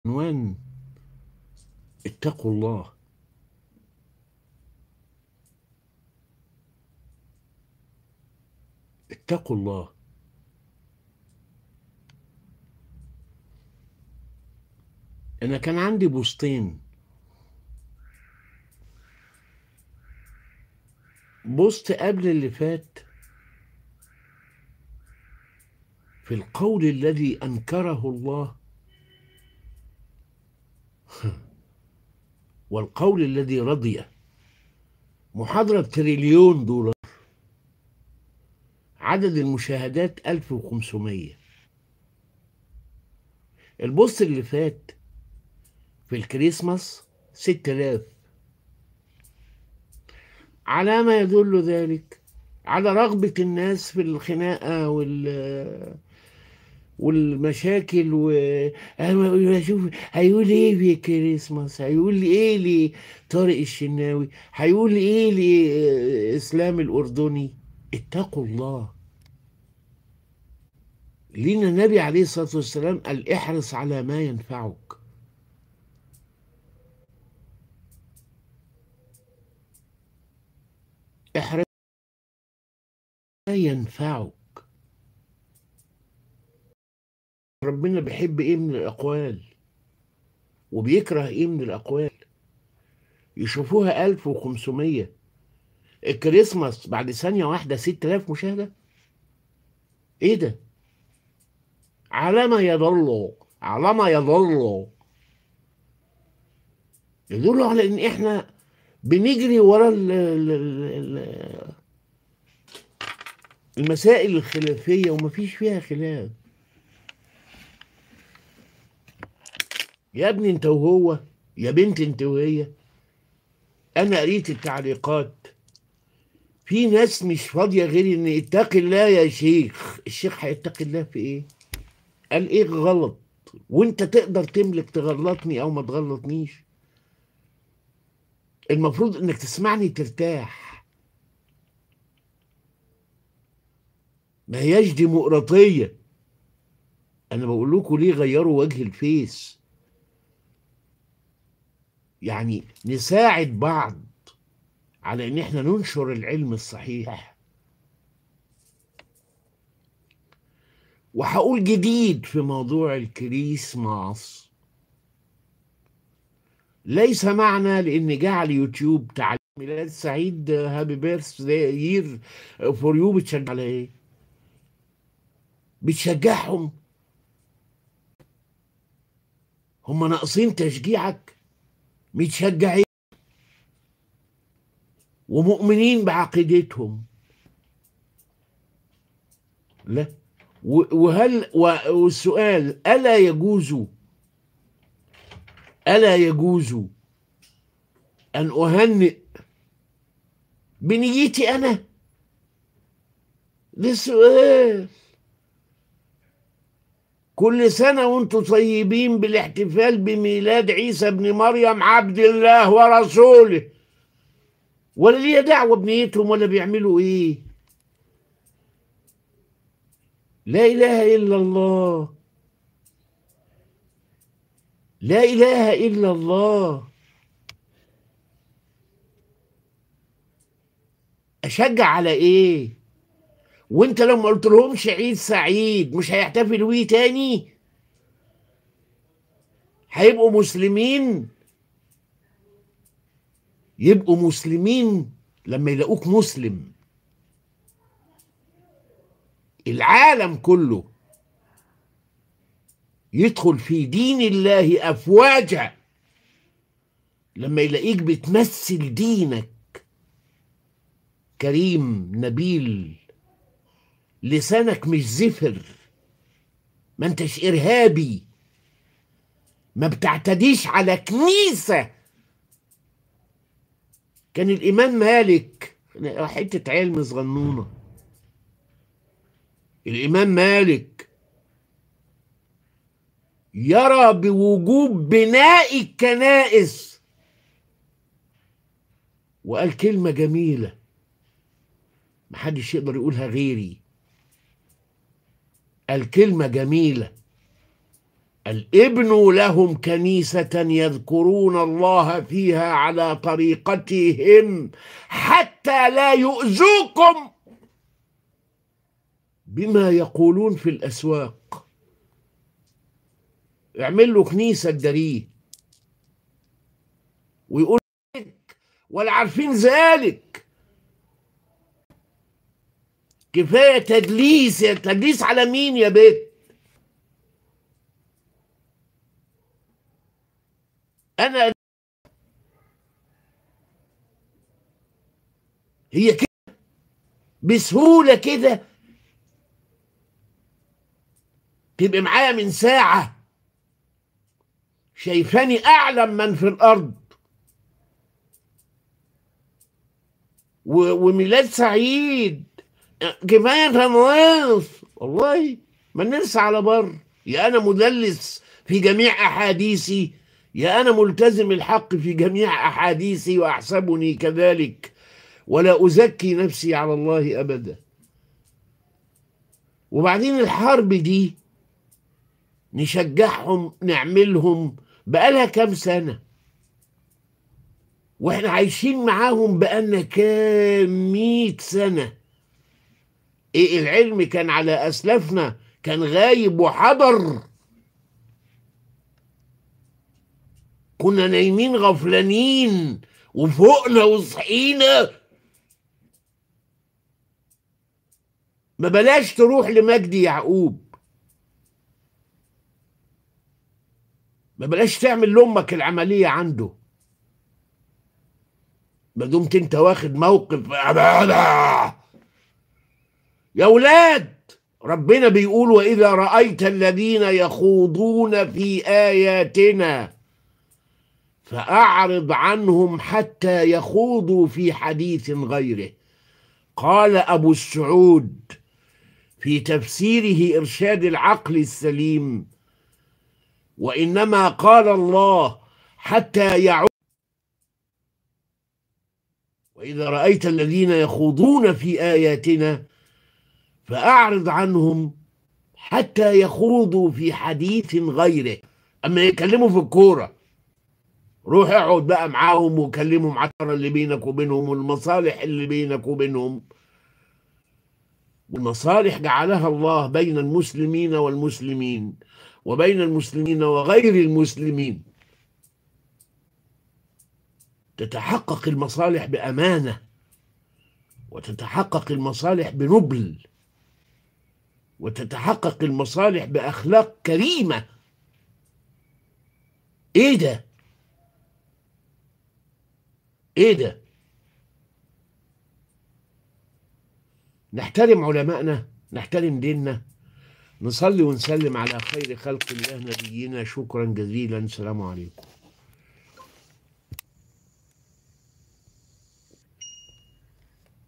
عنوان اتقوا الله اتقوا الله انا كان عندي بوستين بوست قبل اللي فات في القول الذي انكره الله والقول الذي رضي محاضرة تريليون دولار عدد المشاهدات 1500 البوست اللي فات في الكريسماس 6000 على ما يدل ذلك على رغبة الناس في الخناقة وال والمشاكل و شوف هيقول ايه في كريسماس هيقول ايه لطارق الشناوي هيقول ايه لاسلام الاردني اتقوا الله لينا النبي عليه الصلاه والسلام قال احرص على ما ينفعك احرص ما ينفعك ربنا بيحب ايه من الاقوال وبيكره ايه من الاقوال يشوفوها 1500 الكريسماس بعد ثانية واحدة 6000 مشاهدة ايه ده على ما يضل على ما يضل يدل على ان احنا بنجري ورا ال ال المسائل الخلافية ومفيش فيها خلاف يا ابني انت وهو يا بنت انت وهي انا قريت التعليقات في ناس مش فاضيه غير ان اتق الله يا شيخ الشيخ هيتقي الله في ايه قال ايه غلط وانت تقدر تملك تغلطني او ما تغلطنيش المفروض انك تسمعني ترتاح ما هياش ديمقراطيه انا بقول لكم ليه غيروا وجه الفيس يعني نساعد بعض على ان احنا ننشر العلم الصحيح وهقول جديد في موضوع الكريسماس ليس معنى لان جه على اليوتيوب تعليم ميلاد سعيد هابي بيرث يير فور يو بتشجع على ايه؟ بتشجعهم هم ناقصين تشجيعك متشجعين ومؤمنين بعقيدتهم لا وهل والسؤال ألا يجوز ألا يجوز أن أهنئ بنيتي أنا ده سؤال كل سنة وانتم طيبين بالاحتفال بميلاد عيسى ابن مريم عبد الله ورسوله ولا ليه دعوة بنيتهم ولا بيعملوا ايه لا إله إلا الله لا إله إلا الله أشجع على إيه وانت لو ما قلت لهمش عيد سعيد مش هيحتفلوا بيه تاني هيبقوا مسلمين يبقوا مسلمين لما يلاقوك مسلم العالم كله يدخل في دين الله افواجا لما يلاقيك بتمثل دينك كريم نبيل لسانك مش زفر ما انتش ارهابي ما بتعتديش على كنيسة كان الإمام مالك حتة علم صغنونة الإمام مالك يرى بوجوب بناء الكنائس وقال كلمة جميلة محدش يقدر يقولها غيري قال كلمة جميلة قال ابنوا لهم كنيسة يذكرون الله فيها على طريقتهم حتى لا يؤذوكم بما يقولون في الأسواق اعمل له كنيسة تداريه ويقول لك ولا عارفين ذلك كفاية تدليس يا تدليس على مين يا بيت أنا هي كده بسهولة كده تبقى معايا من ساعة شايفاني أعلم من في الأرض و- وميلاد سعيد كفاية تنواص والله ما نرسى على بر يا أنا مدلس في جميع أحاديثي يا أنا ملتزم الحق في جميع أحاديثي وأحسبني كذلك ولا أزكي نفسي على الله أبدا وبعدين الحرب دي نشجعهم نعملهم بقالها كام سنة واحنا عايشين معاهم بقالنا كام مية سنة ايه العلم كان على أسلافنا كان غايب وحضر كنا نايمين غفلانين وفوقنا وصحينا ما بلاش تروح لمجدي يعقوب ما بلاش تعمل لامك العمليه عنده ما دمت انت واخد موقف يا ولاد ربنا بيقول واذا رايت الذين يخوضون في اياتنا فاعرض عنهم حتى يخوضوا في حديث غيره قال ابو السعود في تفسيره ارشاد العقل السليم وانما قال الله حتى يعود واذا رايت الذين يخوضون في اياتنا فاعرض عنهم حتى يخوضوا في حديث غيره اما يتكلموا في الكوره روح اقعد بقى معاهم وكلمهم عن اللي بينك وبينهم والمصالح اللي بينك وبينهم والمصالح جعلها الله بين المسلمين والمسلمين وبين المسلمين وغير المسلمين تتحقق المصالح بامانه وتتحقق المصالح بنبل وتتحقق المصالح باخلاق كريمه ايه ده ايه ده نحترم علمائنا نحترم ديننا نصلي ونسلم على خير خلق الله نبينا شكرا جزيلا السلام عليكم